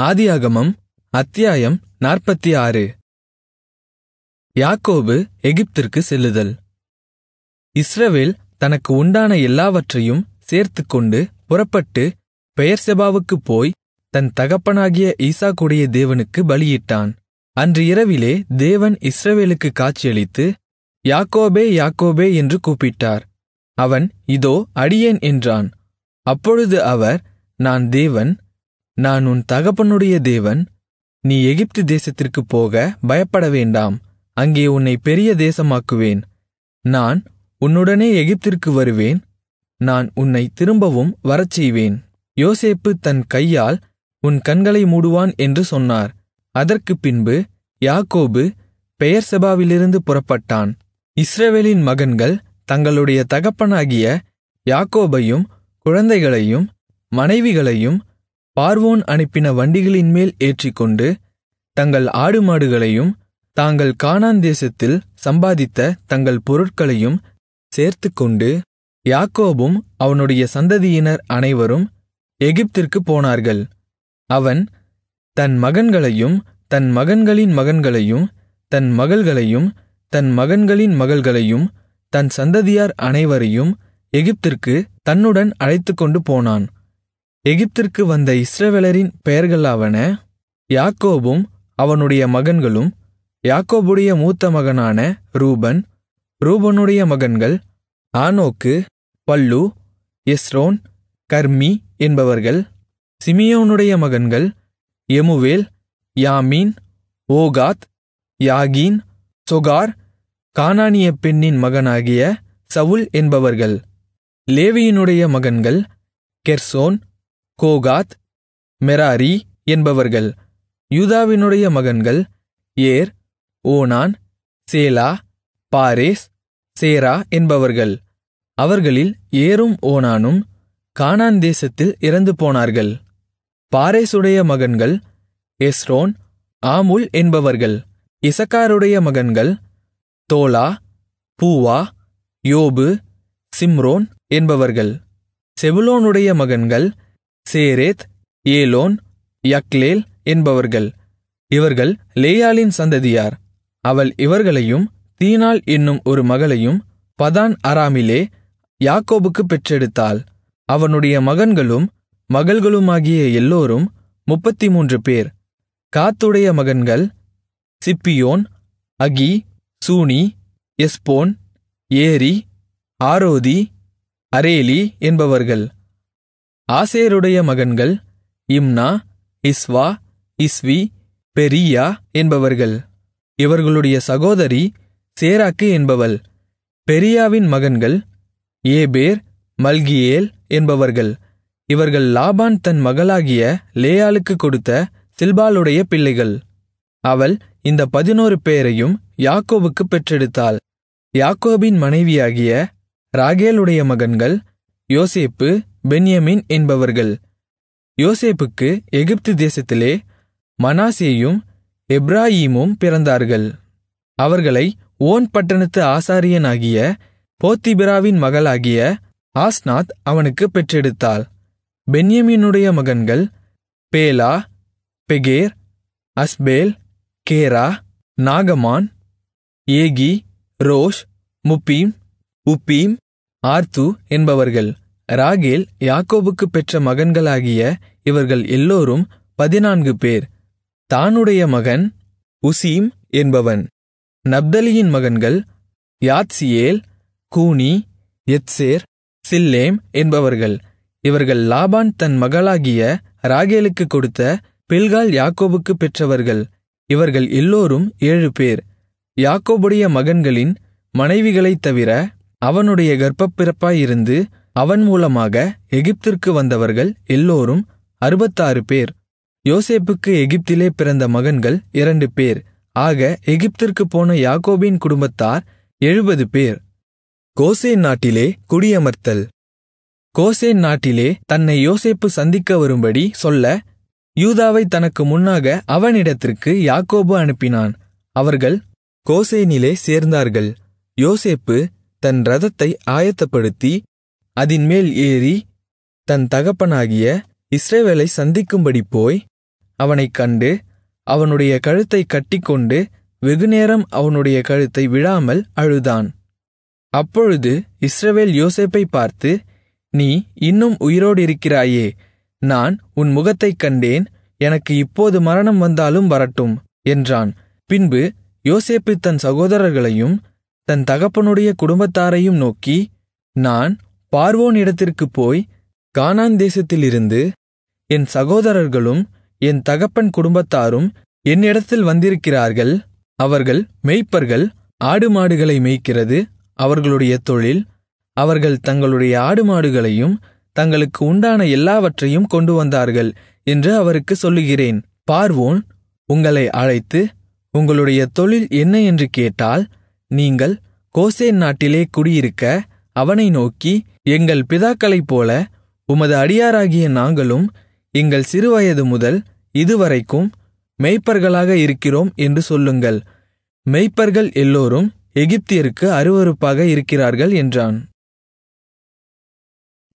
ஆதியாகமம் அத்தியாயம் நாற்பத்தாறு யாக்கோபு எகிப்திற்குச் செல்லுதல் இஸ்ரவேல் தனக்கு உண்டான எல்லாவற்றையும் சேர்த்துக்கொண்டு புறப்பட்டு பெயெர்செபாவுக்குப் போய் தன் தகப்பனாகிய ஈசாக்குடைய தேவனுக்குப் பலியிட்டான் அன்று இரவிலே தேவன் இஸ்ரவேலுக்குக் காட்சியளித்து யாக்கோபே யாக்கோபே என்று கூப்பிட்டார் அவன் இதோ அடியேன் என்றான் அப்பொழுது அவர் நான் தேவன் நான் உன் தகப்பனுடைய தேவன் நீ எகிப்து தேசத்திற்குப் போக பயப்படவேண்டாம் அங்கே உன்னைப் பெரிய தேசமாக்குவேன் நான் உன்னுடனே எகிப்திற்கு வருவேன் நான் உன்னைத் திரும்பவும் வரச்செய்வேன் யோசேப்பு தன் கையால் உன் கண்களை மூடுவான் என்று சொன்னார் அதற்குப் பின்பு யாக்கோபு பெயெர்செபாவிலிருந்து புறப்பட்டான் இஸ்ரவேலின் மகன்கள் தங்களுடைய தகப்பனாகிய யாக்கோபையும் குழந்தைகளையும் மனைவிகளையும் பார்வோன் அனுப்பின வண்டிகளின்மேல் ஏற்றிக்கொண்டு தங்கள் ஆடுமாடுகளையும் தாங்கள் கானான் தேசத்தில் சம்பாதித்த தங்கள் பொருட்களையும் சேர்த்துக்கொண்டு யாக்கோபும் அவனுடைய சந்ததியினர் அனைவரும் எகிப்திற்குப் போனார்கள் அவன் தன் மகன்களையும் தன் மகன்களின் மகன்களையும் தன் மகள்களையும் தன் மகன்களின் மகள்களையும் தன் சந்ததியார் அனைவரையும் எகிப்திற்கு தன்னுடன் அழைத்துக்கொண்டு போனான் எகிப்திற்கு வந்த இஸ்ரவேலரின் பெயர்களாவன யாக்கோபும் அவனுடைய மகன்களும் யாக்கோபுடைய மூத்த மகனான ரூபன் ரூபனுடைய மகன்கள் ஆனோக்கு பல்லு எஸ்ரோன் கர்மி என்பவர்கள் சிமியோனுடைய மகன்கள் எமுவேல் யாமீன் ஓகாத் யாகீன் சொகார் கானானிய பெண்ணின் மகனாகிய சவுல் என்பவர்கள் லேவியினுடைய மகன்கள் கெர்சோன் கோகாத் மெராரி என்பவர்கள் யூதாவினுடைய மகன்கள் ஏர் ஓனான் சேலா பாரேஸ் சேரா என்பவர்கள் அவர்களில் ஏரும் ஓனானும் கானான் தேசத்தில் இறந்து போனார்கள் பாரேசுடைய மகன்கள் எஸ்ரோன் ஆமுல் என்பவர்கள் இசக்காருடைய மகன்கள் தோலா பூவா யோபு சிம்ரோன் என்பவர்கள் செபுலோனுடைய மகன்கள் சேரேத் ஏலோன் யக்லேல் என்பவர்கள் இவர்கள் லேயாளின் சந்ததியார் அவள் இவர்களையும் தீனாள் என்னும் ஒரு மகளையும் பதான் அராமிலே யாக்கோபுக்குப் பெற்றெடுத்தாள் அவனுடைய மகன்களும் மகள்களுமாகிய எல்லோரும் முப்பத்திமூன்று பேர் காத்துடைய மகன்கள் சிப்பியோன் அகி சூனி எஸ்போன் ஏரி ஆரோதி அரேலி என்பவர்கள் ஆசேருடைய மகன்கள் இம்னா இஸ்வா இஸ்வி பெரியா என்பவர்கள் இவர்களுடைய சகோதரி சேராக்கு என்பவள் பெரியாவின் மகன்கள் ஏபேர் மல்கியேல் என்பவர்கள் இவர்கள் லாபான் தன் மகளாகிய லேயாளுக்குக் கொடுத்த சில்பாளுடைய பிள்ளைகள் அவள் இந்த பதினோரு பேரையும் யாக்கோபுக்குப் பெற்றெடுத்தாள் யாக்கோபின் மனைவியாகிய ராகேலுடைய மகன்கள் யோசேப்பு பென்யமின் என்பவர்கள் யோசேப்புக்கு எகிப்து தேசத்திலே மனாசேயும் எப்ராயீமும் பிறந்தார்கள் அவர்களை ஓன் பட்டணத்து ஆசாரியனாகிய போத்திபிராவின் மகளாகிய ஆஸ்நாத் அவனுக்குப் பெற்றெடுத்தாள் பென்யமீனுடைய மகன்கள் பேலா பெகேர் அஸ்பேல் கேரா நாகமான் ஏகி ரோஷ் முப்பீம் உப்பீம் ஆர்த்து என்பவர்கள் ராகேல் யாக்கோபுக்குப் பெற்ற மகன்களாகிய இவர்கள் எல்லோரும் பதினான்கு பேர் தானுடைய மகன் உசீம் என்பவன் நப்தலியின் மகன்கள் யாத்சியேல் கூனி எத்சேர் சில்லேம் என்பவர்கள் இவர்கள் லாபான் தன் மகளாகிய ராகேலுக்குக் கொடுத்த பில்கால் யாக்கோபுக்குப் பெற்றவர்கள் இவர்கள் எல்லோரும் ஏழு பேர் யாக்கோபுடைய மகன்களின் மனைவிகளைத் தவிர அவனுடைய கர்ப்பப்பிறப்பாயிருந்து அவன் மூலமாக எகிப்திற்கு வந்தவர்கள் எல்லோரும் அறுபத்தாறு பேர் யோசேப்புக்கு எகிப்திலே பிறந்த மகன்கள் இரண்டு பேர் ஆக எகிப்திற்குப் போன யாக்கோபின் குடும்பத்தார் எழுபது பேர் கோசேன் நாட்டிலே குடியமர்த்தல் கோசேன் நாட்டிலே தன்னை யோசேப்பு சந்திக்க வரும்படி சொல்ல யூதாவை தனக்கு முன்னாக அவனிடத்திற்கு யாக்கோபு அனுப்பினான் அவர்கள் கோசேனிலே சேர்ந்தார்கள் யோசேப்பு தன் இரதத்தை ஆயத்தப்படுத்தி அதின்மேல் ஏறி தன் தகப்பனாகிய இஸ்ரவேலை சந்திக்கும்படி போய் அவனைக் கண்டு அவனுடைய கழுத்தைக் கட்டிக்கொண்டு வெகுநேரம் அவனுடைய கழுத்தை விழாமல் அழுதான் அப்பொழுது இஸ்ரவேல் யோசேப்பைப் பார்த்து நீ இன்னும் உயிரோடிருக்கிறாயே நான் உன் முகத்தைக் கண்டேன் எனக்கு இப்போது மரணம் வந்தாலும் வரட்டும் என்றான் பின்பு யோசேப்பு தன் சகோதரர்களையும் தன் தகப்பனுடைய குடும்பத்தாரையும் நோக்கி நான் பார்வோன் இடத்திற்குப் போய் கானான் தேசத்திலிருந்து என் சகோதரர்களும் என் தகப்பன் குடும்பத்தாரும் என்னிடத்தில் வந்திருக்கிறார்கள் அவர்கள் மேய்ப்பர்கள் ஆடு மாடுகளை மேய்க்கிறது அவர்களுடைய தொழில் அவர்கள் தங்களுடைய ஆடு மாடுகளையும் தங்களுக்கு உண்டான எல்லாவற்றையும் கொண்டு வந்தார்கள் என்று அவருக்கு சொல்லுகிறேன் பார்வோன் உங்களை அழைத்து உங்களுடைய தொழில் என்ன என்று கேட்டால் நீங்கள் கோசேன் நாட்டிலே குடியிருக்க அவனை நோக்கி எங்கள் பிதாக்களைப் போல உமது அடியாராகிய நாங்களும் எங்கள் சிறுவயது முதல் இதுவரைக்கும் மெய்ப்பர்களாக இருக்கிறோம் என்று சொல்லுங்கள் மெய்ப்பர்கள் எல்லோரும் எகிப்தியருக்கு அருவருப்பாக இருக்கிறார்கள் என்றான்